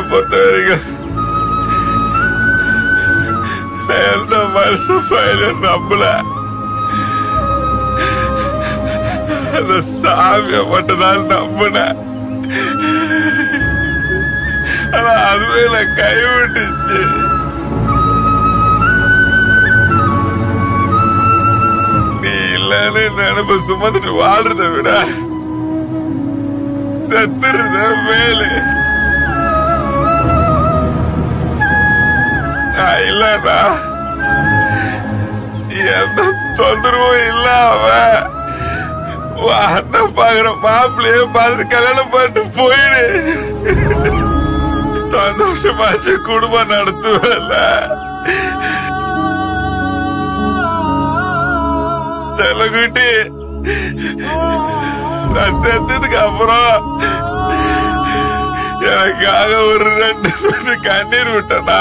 பொறுத்த வரைக்கும் நான் எந்த மனசு பயில நம்பல அந்த சாமியை மட்டும்தான் நம்பினேன் ஆனா அதுவே நான் கைவிட்டுச்சு நீ இல்லைன்னு நினைப்ப சுமந்துட்டு வாழ்றத விட செத்துறத மேலே நான் இல்லடா எந்த தொந்தரவும் இல்ல அவன் உன் அண்ணன் பாக்குற மாப்பிள்ளையே பார்த்துட்டு கல்யாணம் பண்ணிட்டு போயிடு சந்தோஷமாச்சு குடும்பம் நடத்துவல செல்லகுட்டி நான் செத்ததுக்கு அப்புறம் எனக்காக ஒரு ரெண்டு சொட்டு கண்ணீர் விட்டனா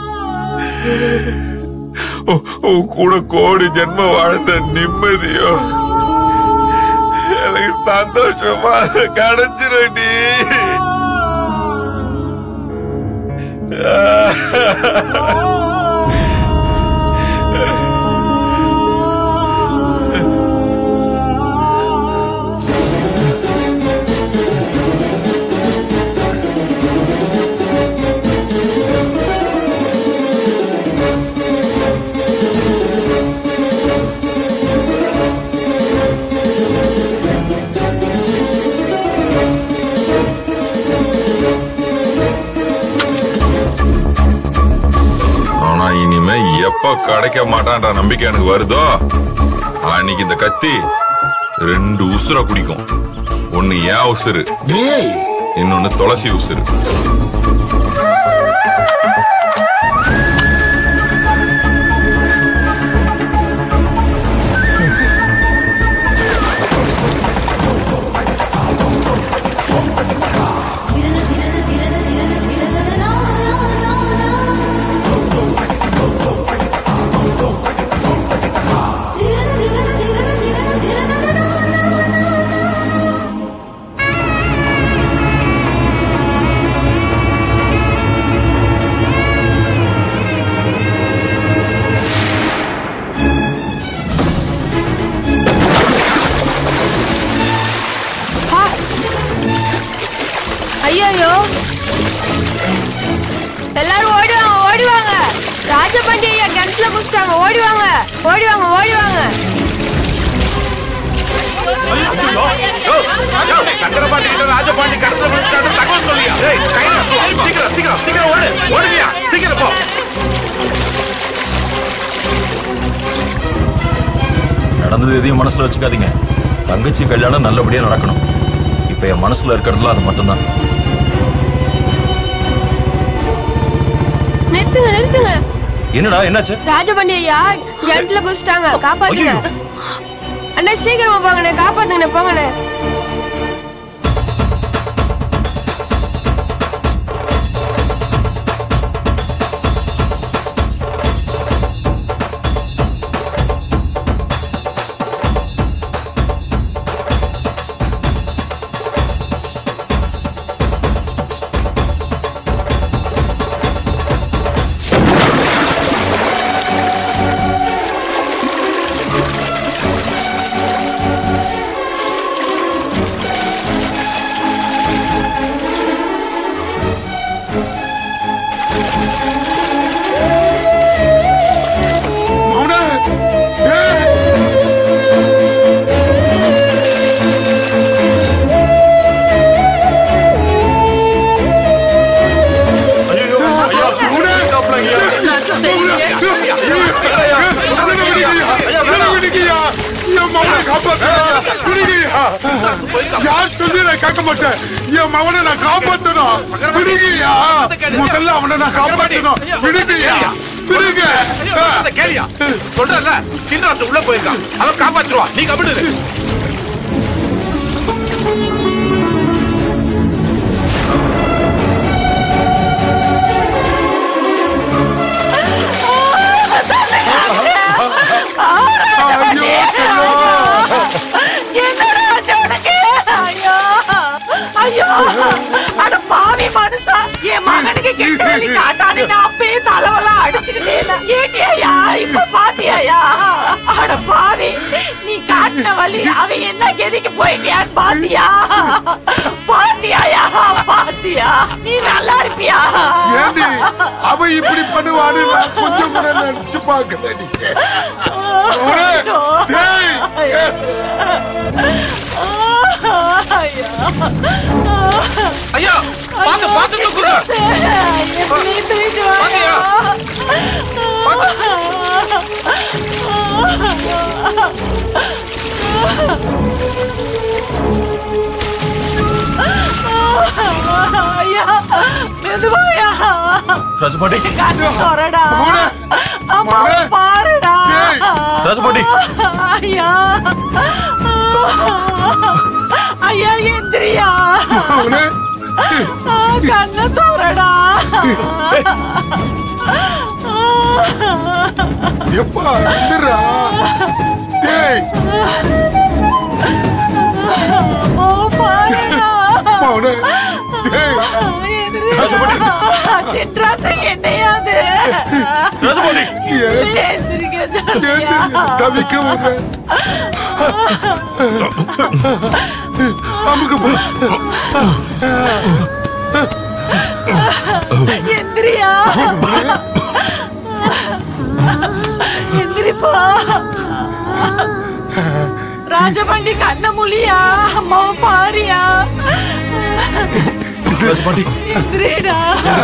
உ- உன் கூட கோடி ஜென்ம வாழ்ந்த நிம்மதியோ எனக்கு சந்தோஷமா கிடைச்சிருடி ஆனா இனிமே எப்ப கிடைக்க மாட்டான்ற நம்பிக்கை எனக்கு வருதோ அன்னைக்கு இந்த கத்தி ரெண்டு உசுர குடிக்கும் ஒண்ணு ஏன் உசுறு இன்னொன்னு துளசி உசுறு ஐயோ எல்லாரும் ஓடிவாங்க ஓடிவாங்க ராஜபாண்டி ஐயா கிணத்துல குடிச்சிட்டாங்க ஓடிவாங்க ஓடிவாங்க ஓடிவாங்க சங்கரபாண்டி கிட்ட ராஜபாண்டி கடத்தல விழுந்துட்டான்னு தகவல் சொல்லியா ஏய், கையில போ. சீக்கிரம் சீக்கிரம் சீக்கிரம் ஓடு ஓடுவியா சீக்கிரம் போ நடந்தது எதையும் மனசுல வச்சுக்காதீங்க தங்கச்சி கல்யாணம் நல்லபடியா நடக்கணும் இப்ப என் மனசுல இருக்கிறதுலாம் அது மட்டும்தான் நிறுத்துங்க நிறுத்துங்க என்னடா என்னாச்சு ராஜபாண்டி ஐயா கிணத்துல குடிச்சிட்டாங்க காப்பாத்துங்க ஐயையோ. அண்ணா சீக்கிரமா போங்கண்ணே காப்பாத்துங்கண்ணே போங்கண்ணே யார் சொல்லி நான் கேட்க மாட்டேன் என் மகனை நான் காப்பாத்தணும் விடுங்கய்யா முதல்ல அவனை நான் காப்பாத்தணும் விடுங்கய்யா விடுங்க அந்த கேளியா சொல்றல சின்னராசு உள்ள போயிருக்கான் அவன் காப்பாத்துருவான் நீ கபடு இரு. ஐயோ செல்லம் என்னடா ஆச்சு உனக்கு? ஐயோ ஐயோ அட பாவி மனுஷா என் மகனை என்ன வழி அவன் என்ன கெதிக்கு போயிட்டியான்னு பாத்தியா பாத்தியாயா பாத்தியா நீ நல்லா இருப்பியா ஏண்டி அவ இப்படி பண்ணுவான்னு நான் கொஞ்சம் கூட நினைச்சு பார்க்கல நீங்க அவனே, டேய், ஐயா பாத்து பாத்து தூக்குங்க எப்படி தூக்கிட்டு பாத்தியா? ஐயா மெதுவாயா ராஜபாண்டி கண்ணு தொறடா மகனே, அம்மா மகனே. பாருடா டேய். ராஜபாண்டி ஐயா ஐயா எந்திரியா அவனே, கண்ணு தோறடா எப்பா எந்திரா டேய் ஓ பாருடா அவனே டேய் சின்ராச என்னையாது ராஜபாண்டி ஏன் எந்திரிக்க ஏன் சொல்றியா தவிக்க விடுற அமுக்கு போ எந்திரியா எந்திரிப்பா ராஜபாண்டி கண்ண முழியா அம்மாவை பாரியா ராஜபாண்டி எந்திரிடா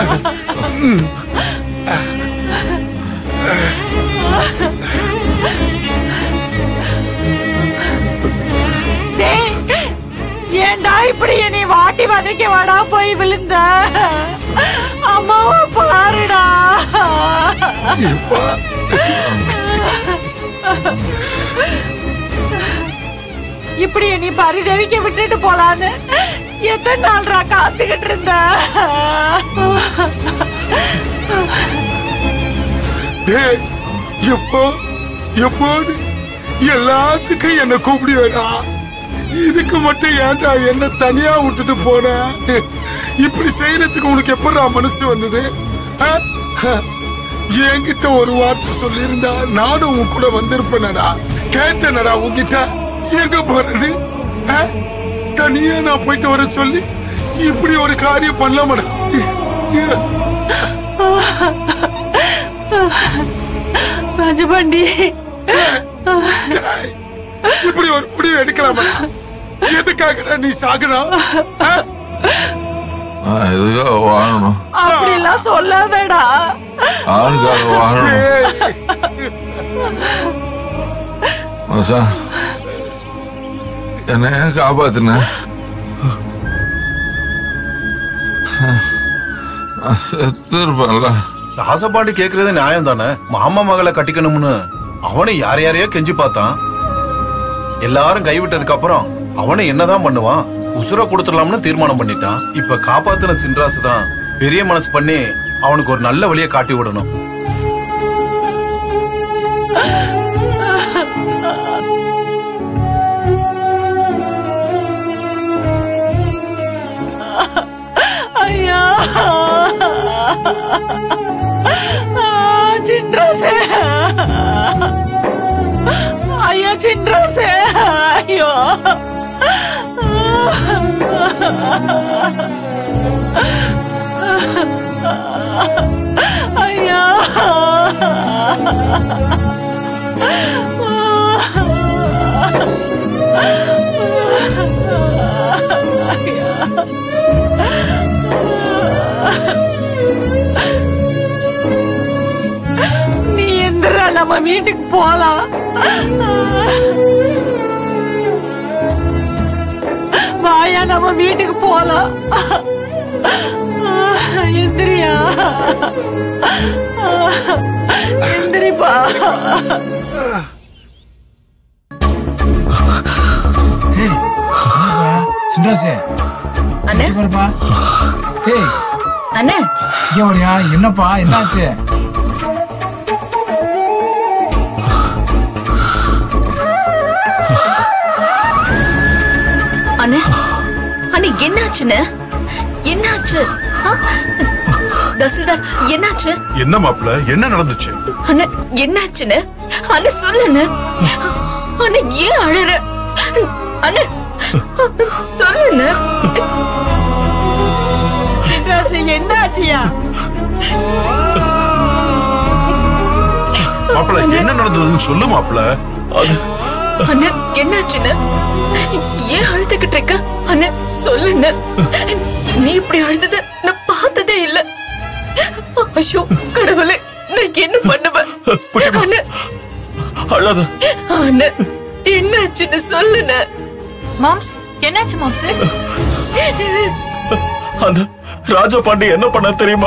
டேய், ஏன்டா இப்படி என்னை வாட்டி வதைக்க வாடா போய் விழுந்த அம்மாவை பாருடா எப்பா இப்படி என்னை பரிதவிக்க விட்டுட்டு போலான்னு எத்தனை நாள்ரா காத்துக்கிட்டு இருந்த டேய் எப்போ எப்போது எல்லாத்துக்கும் என்ன கூப்பிடுவேடா இதுக்கு மட்டும் ஏன்டா என்ன தனியா விட்டுட்டு போன இப்படி செய்யறதுக்கு உனக்கு எப்படா மனசு வந்தது ஆ? என்கிட்ட ஒரு வார்த்தை சொல்லியிருந்தா நானும் உன் கூட வந்திருப்பேனடா கேட்டேனடா உன்கிட்ட எங்க போறது ஆ? தனியா நான் போயிட்டு வர சொல்லி இப்படி ஒரு காரியம் பண்ணலாமடா ராஜபாண்டி இப்படி ஒரு முடிவு எடுக்கலாமா எதுக்காகடா நீ சாகணும் ஆ? எதுக்காக வாழணும் அப்படிலாம் சொல்லாதடா யாருக்காக வாழணும் ஏய், மச்சான், என்னை ஏன் காப்பாத்துன நான் செத்து இருப்பேன்ல ராசபாண்டி கேக்குறது நியாயம் தானே மாமா மகளை கட்டிக்கணும்னு அவனை யார் யாரையோ கெஞ்சி பார்த்தான் எல்லாரும் கைவிட்டதுக்கு அப்புறம் அவனை என்னதான் பண்ணுவான் உசுர கொடுத்துடலாம்னு தீர்மானம் பண்ணிட்டான் இப்ப காப்பாத்தின சின்ராசு தான் பெரிய மனசு பண்ணி அவனுக்கு ஒரு நல்ல வழியை காட்டி விடணும் ஐயா சின்ராசே ஐயா சின்ராசே ஐயோ ஐயா நீ எந்திரா நம்ம வீட்டுக்கு போலாம் வாயா நம்ம வீட்டுக்கு போலாம் எந்திரியா எந்திரிப்பா சின்ராசே அண்ணே இங்க பாருப்பா ஏய் அண்ணே இங்க வரியா என்னப்பா என்னாச்சு அண்ணே அண்ணே என்னாச்சுன்னு என்னாச்சு ஆ? தசில்தார் என்னாச்சு என்ன மாப்பிள்ள என்ன நடந்துச்சு அண்ணே என்னாச்சுன்னு அண்ணே சொல்லுண்ணே அண்ணே ஏன் அழற அண்ணே சொல்லுண்ணே சின்ராசு என்ன ஆச்சியா மாப்பிள என்ன நடந்ததுன்னு சொல்லு மாப்பிள அது அண்ணே என்னாச்சுன்னு ஏன் அழுதுகிட்டு இருக்க அண்ணே சொல்லுண்ணே நீ இப்படி அழுதத நான் பார்த்ததே இல்ல ஐயோ கடவுளே நான் என்ன பண்ணுவேன் அண்ணே அழாத அண்ணே என்னாச்சுன்னு சொல்லுண்ணே மாம்ஸ் என்னாச்சு மாம்ஸ் அந்த ராஜபாண்டி என்ன பண்ண தெரியுமா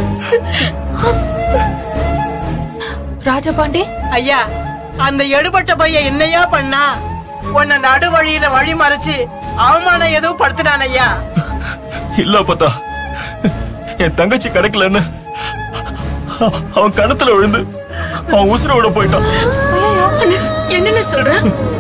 ராஜபாண்டே ஐயா அந்த எடுபட்ட பையன் என்னையா பண்ணா உன்னை நடு வழியில வழி மறைச்சு அவமானம் எதுவும் படுத்துட்டான் ஐயா இல்ல பார்த்தா என் தங்கச்சி கிடைக்கலன்னு அவன் கணத்துல விழுந்து அவன் உசுர விட போயிட்டான் அண்ணே, என்னண்ணே சொல்ற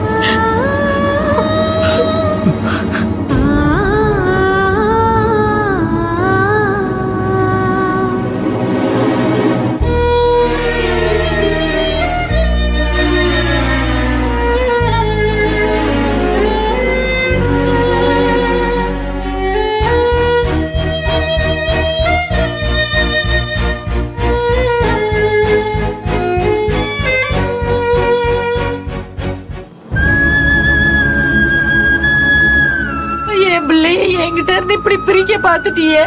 என் பிள்ளைய என்கிட்ட இருந்து இப்படி பிரிக்க பாத்துட்டியே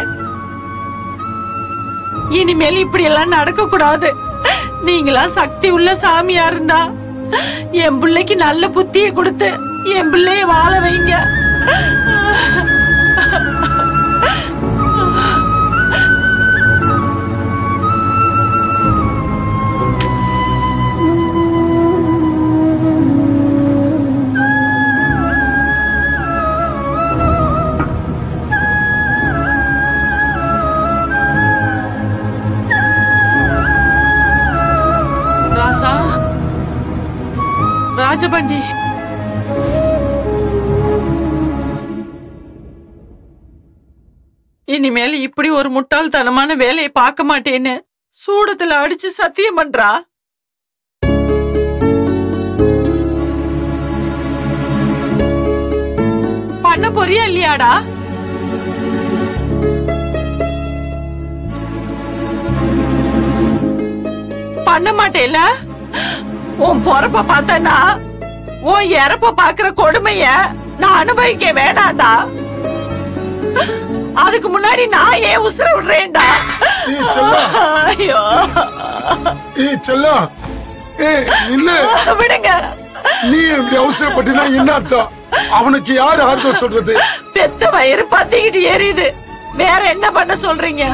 இனிமேல் இப்படி எல்லாம் நடக்க கூடாது நீங்களா சக்தி உள்ள சாமியா இருந்தா என் பிள்ளைக்கு நல்ல புத்திய கொடுத்து என் பிள்ளைய வாழ வைங்க ராசா ராஜபண்டி இனிமேல் இப்படி ஒரு முட்டாள்தனமான வேலையை பார்க்க மாட்டேன்னு சூடத்துல அடிச்சு சத்தியம் பண்றா பண்ண போறியா இல்லையாடா பண்ண மாட்டேல உன் பொறப்ப பார்த்தனா உன் இறப்ப பாக்குற கொடுமைய நான் அனுபவிக்க வேணாண்டா அதுக்கு முன்னாடி நான் ஏன் உசுர விடுறேன்டா ஏய் செல்லம் ஐயோ ஏய் செல்லம் ஏய் நில்லு விடுங்க நீ இப்படி அவசரப்பட்டினா என்ன அர்த்தம் அவனுக்கு யார் ஆறுதல் சொல்றது பெத்த வயிறு பத்திக்கிட்டு எரியுது வேற என்ன பண்ண சொல்றீங்க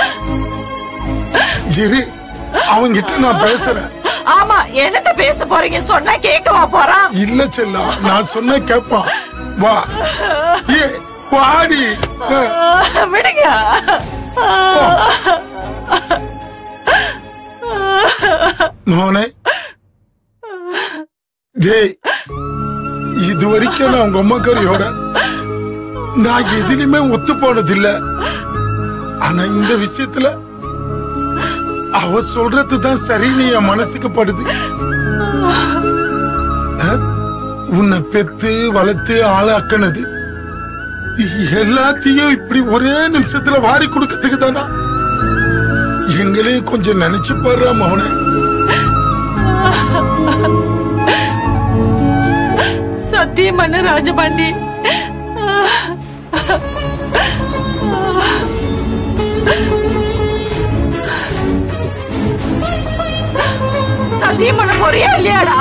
இரு அவங்கிட்ட நான் பேசுறேன் ஆமா என்னத்த பேச போறீங்க சொன்னா கேட்கவா போறான் இல்ல செல்லம் நான் சொன்ன கேப்பான் வா ஏ வாடி அஹ், விடுங்க மோனே டேய் இது வரைக்கும் நான் உங்க அம்மாக்காரியோட நான் எதிலுமே ஒத்து போனதில்ல ஆனா இந்த விஷயத்துல அவ சொல்றது தான் சரின்னு என் மனசுக்கு படுது அஹ், உன்னை பெத்து வளர்த்து ஆளாக்குனது எல்லாத்தையும் இப்படி ஒரே நிமிஷத்துல வாரி கொடுக்கறதுக்கு தானா எங்களையும் கொஞ்சம் நினைச்சு பாடுறா மௌனே சத்தியம் பண்ணு ராஜபாண்டி சத்தியம் பண்ண போறியா இல்லையாடா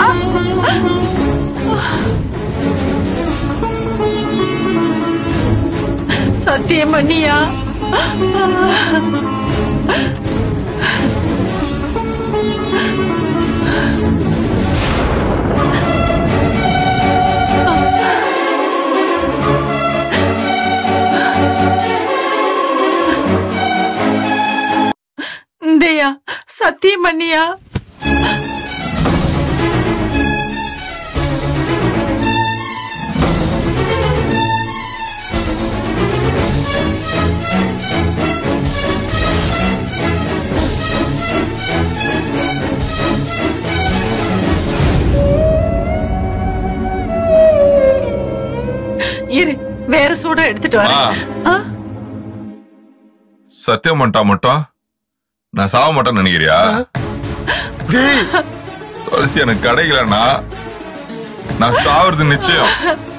சத்தியம் பண்ணியா இந்தயா சத்தியம் பண்ணியா வேற சூட எடுத்துட்டு வரேன் ஆ? சத்தியம் பண்ணிட்டா மட்டும் நான் சாக மாட்டேன்னு நினைக்கிறியா துளசி எனக்கு கிடைக்கலன்னா நான் சாவறது நிச்சயம்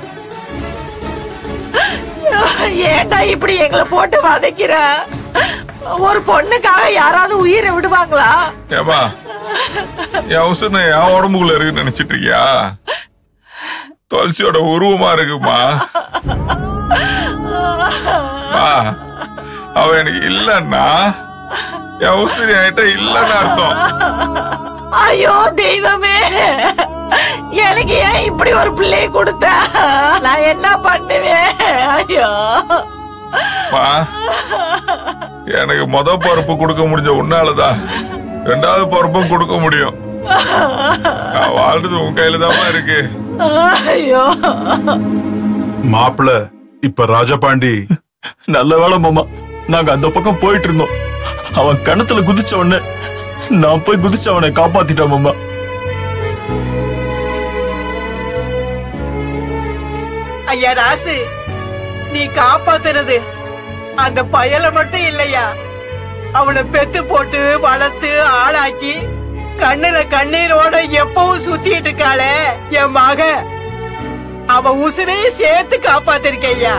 ஏன்டா இப்படி எங்களை போட்டு வதைக்கிற ஒரு பொண்ணுக்காக யாராவது உயிரை விடுவாங்களா ஏமா என் உசுறு என் உடம்புக்குள்ள இருக்குன்னு நினைச்சிட்டு இருக்கியா துளசியோட உருவமா இருக்குமா மா, அவ எனக்கு இல்லன்னா என் உசுறு என்கிட்ட இல்லன்னு அர்த்தம் ஐயோ தெய்வமே எனக்கு ஏன் இப்படி ஒரு பிள்ளைய கொடுத்த நான் என்ன பண்ணுவேன் ஐயோ மா எனக்கு முத பொறுப்பு கொடுக்க முடிஞ்ச உன்னாலதான் ரெண்டாவது பொறுப்பும் கொடுக்க முடியும் நான் வாழ்றது உன் கையில தான் இருக்கு ஐயோ மாப்பிள இப்ப ராஜபாண்டி நல்ல வேலை மாமா நாங்க அந்த பக்கம் போயிட்டு இருந்தோம் அவன் கணத்துல குதிச்ச உடனே நான் போய் குதிச்சு அவனை காப்பாத்திட்டேன் மாமா ஐயா ராசு நீ காப்பாத்துறது அந்த பயலை மட்டும் இல்லையா அவனை பெத்து போட்டு வளர்த்து ஆளாக்கி கண்ணுல கண்ணீரோட எப்பவும் சுத்திட்டு இருக்காளே என் மக அவ உசுரையும் சேர்த்து காப்பாத்திருக்க ஐயா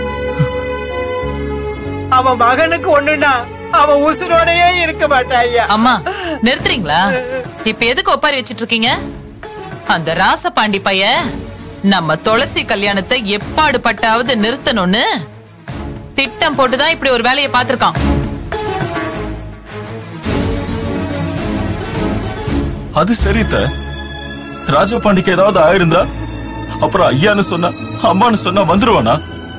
அவன் மகனுக்கு ஒண்ணுனா அவன் உசுரோடயே இருக்க மாட்டா ஐயா அம்மா நிறுத்துறீங்களா இப்ப எதுக்கு ஒப்பாரி வச்சிட்டு இருக்கீங்க அந்த ராசபாண்டி பைய நம்ம துளசி கல்யாணத்தை எப்பாடு பட்டாவது நிறுத்தணும்னு திட்டம் போட்டுதான் இப்படி ஒரு வேலையை பார்த்திருக்கான் அது சரி த ராஜபாண்டிக்கு ஏதாவது ஆயிருந்தா அப்புறம் ஐயான்னு சொன்னா அம்மான்னு சொன்னா வந்துருவானா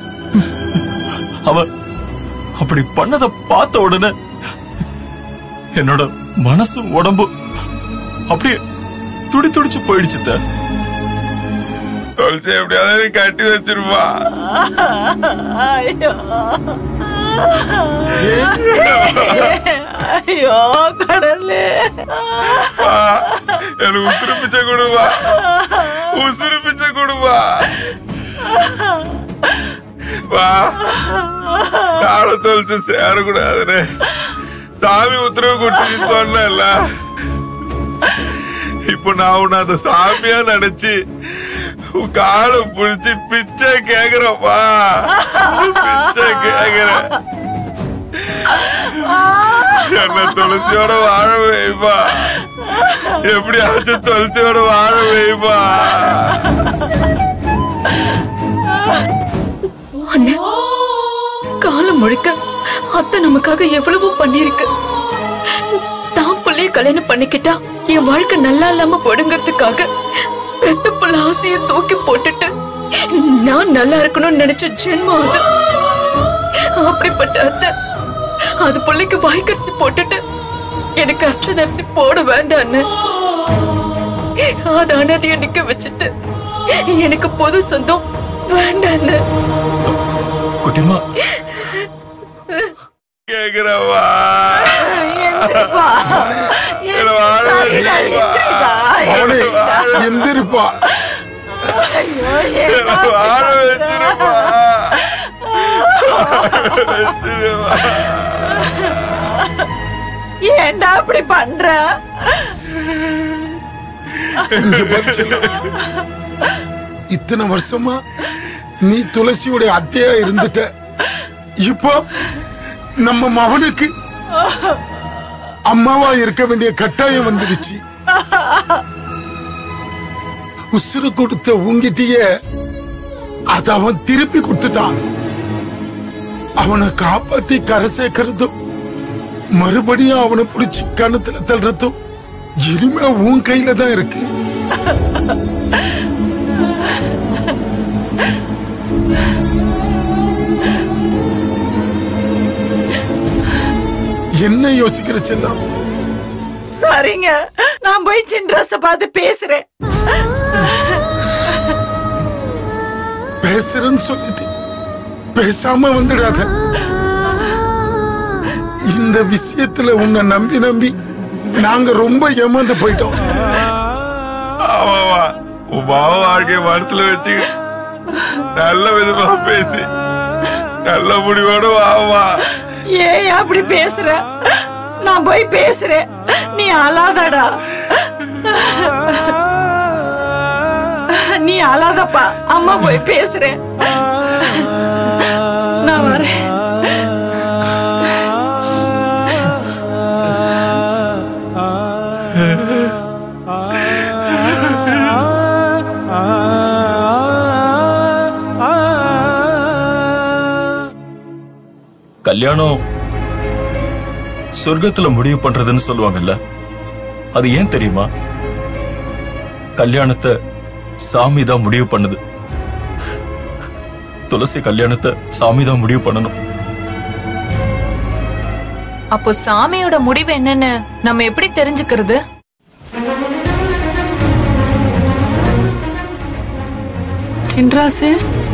அவன் அப்படி பண்ணத பார்த்த உடனே என்னோட மனசும் உடம்பும் அப்படியே துடி துடிச்சு போயிடுச்சு த துளசி எப்படியாவது கட்டி வச்சிருப்பா ஐயோ ஐயோ கடவுளே எனக்கு உசுறு பிச்சை கொடுப்பா உசுறு பிச்சை கொடுப்பா வா நானும் தொலைச்சு சேரக்கூடாதுன்னு சாமி உத்தரவு கொடுத்துன்னு சொன்னேன்ல இப்ப நான் உன்னை அந்த சாமியா நினைச்சு உன் காலை பிடிச்சு பிச்சை கேக்குறப்பா பிச்சை கேக்குறேன் என்ன துளசியோட வாழ வைப்பா எப்படியாச்சும் துளசியோட வாழ வைப்பா அண்ணா காலம் முழுக்க அத்தை நமக்காக எவ்வளவோ பண்ணிருக்கு தான் பிள்ளைய கல்யாணம் பண்ணிக்கிட்டா என் வாழ்க்கை நல்லா இல்லாம போடுங்கிறதுக்காக பெத்த புள்ள ஆசைய தூக்கி போட்டுட்டு நான் நல்லா இருக்கணும்னு நினைச்ச ஜென்மம் அது அப்படிப்பட்ட அத்தை அது பிள்ளைக்கு வாய்க்கரிசி போட்டுட்டு எனக்கு அச்சதரிசி போட வேண்டான்னு அது அனதிய நிக்க வச்சுட்டு எனக்கு பொது சொந்தம் வேண்டான்னு குட்டிமா கேக்குறவா அவனே எந்திரிப்பா வாழ வச்சிருப்பா வச்சிருப்பா ஏன்டா அப்படி பண்ற இங்க பாரு செல்லம். இத்தனை வருஷமா நீ துளசியோட அத்தையா இருந்துட்ட இப்போ நம்ம மகனுக்கு அம்மாவா இருக்க வேண்டிய கட்டாயம் வந்துடுச்சு உசுறு கொடுத்த உங்கிட்டிய அத அவன் திருப்பி கொடுத்துட்டான் அவனை காப்பாத்தி கரை சேர்க்கறதும் மறுபடியும் அவனை பிடிச்சி கணத்துல தள்ளுறதும் இனிமே உன் கையில தான் இருக்கு என்ன யோசிக்கிற செல்லம் சரிங்க நான் போய் சின்ராச பார்த்து பேசுறேன் பேசுறேன்னு சொல்லிட்டு பேசாம வந்துடாத இந்த விஷயத்துல உன்னை நம்பி நம்பி நாங்க ரொம்ப ஏமாந்து போயிட்டோம் ஆமாவா உன் பாவ வாழ்க்கைய மனசுல வச்சு நல்ல விதமா பேசி நல்ல முடிவோட வாமா ஏன் அப்படி பேசுற நான் போய் பேசுறேன் நீ அழாதடா நீ அழாதப்பா அம்மா போய் பேசுறேன் நான் வரேன் கல்யாணம் சொர்க்கத்துல முடிவு பண்றதுன்னு சொல்லுவாங்கல்ல அது ஏன் தெரியுமா கல்யாணத்தை சாமி தான் முடிவு பண்ணுது துளசி கல்யாணத்தை சாமி தான் முடிவு பண்ணணும் அப்போ சாமியோட முடிவு என்னன்னு நம்ம எப்படி தெரிஞ்சுக்கிறது சின்ராசு